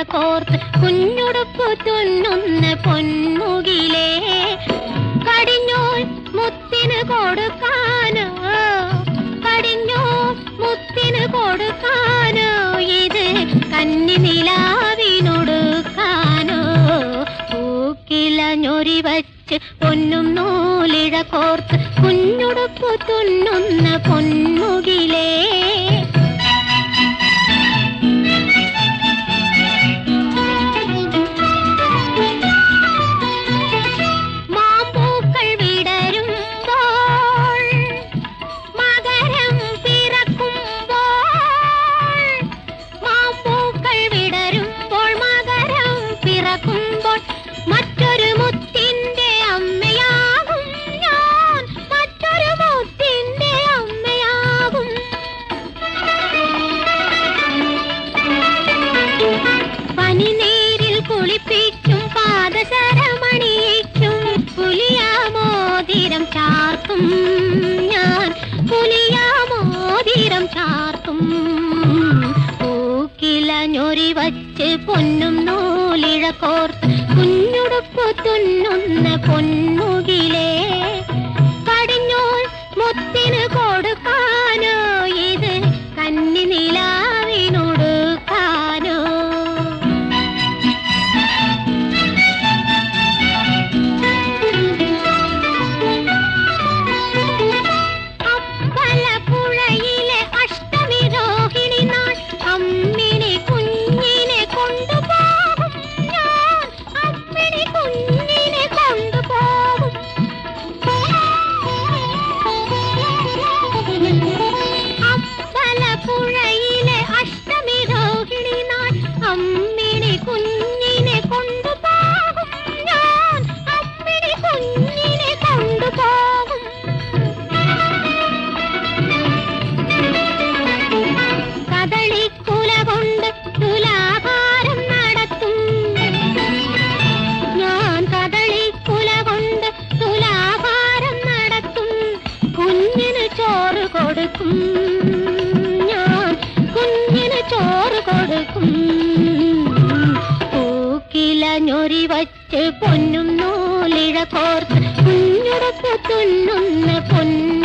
കോർത്ത് കുഞ്ഞുടുപ്പ് തുന്നുന്ന പൊന്മുകിലേ കടിഞ്ഞോ മുത്തിന് കൊടുക്കാനോ കടിഞ്ഞോ മുത്തിന് കൊടുക്കാനോ ഇത് കന്നി നിലാവിനൊടുക്കാനോ പൂക്കില ഞൊരി വച്ച് പൊന്നും നൂലിഴ കോർത്ത് കുഞ്ഞുടുപ്പ് തുന്നുന്ന പൊന്മുകിലേ മാമ്പൂക്കൾ വിടരുമ്പോൾ മകരം പിറക്കുമ്പോൾ മാമ്പൂക്കൾ വിടരുമ്പോൾ മകരം പിറക്കുമ്പോൾ മറ്റൊരു മുത്തിന്റെ അമ്മയാകും ഞാൻ മറ്റൊരു മുത്തിന്റെ അമ്മയാകും പനിനീരിൽ കുളിപ്പിക്കും പാദസരമണിയിക്കും പുലിയാമോതിരം ചാർത്തും ഞാൻ പുലിയാമോതിരം ചാർത്തും പൂക്കില ഞൊരി വച്ച് പൊന്നും നൂലിഴ കോർത്ത് കുഞ്ഞുടുപ്പ് തുന്നുന്ന പൊന്മുകിലേ കടിഞ്ഞോൾ മുത്തിന് കൊടുക്കാനോ ഇത് കന്നി നിലാവിനൊടുക്കാനോ അമ്പലപ്പുഴയിലെ അഷ്ടമി രോഹിണി നാൾ അമ്മിണി കുഞ്ഞിനെ കൊണ്ടുപോകും ഞാൻ അമ്മിണി കുഞ്ഞിനെ കൊണ്ടുപോകും അമ്പലപ്പുഴയിലെ അഷ്ടമി രോഹിണി നാൾ അമ്മിണി കുഞ്ഞിനെ കൊണ്ടുപോകും ഞാൻ അമ്മിണി കുഞ്ഞിനെ കൊണ്ടുപോകും കദളിക്കുല കൊണ്ട് തുലാഭാരം നടത്തും ഞാൻ കദളിക്കുല കൊണ്ട് തുലാഭാരം നടത്തും കുഞ്ഞിന് ചോറ് കൊടുക്കും ഞാൻ കുഞ്ഞിന് ചോറ് കൊടുക്കും പൂക്കില ഞൊരി വച്ച് പൊന്നും നൂലിഴ കോർത്ത് കുഞ്ഞുടുപ്പ് തുന്നുന്ന പൊന്നു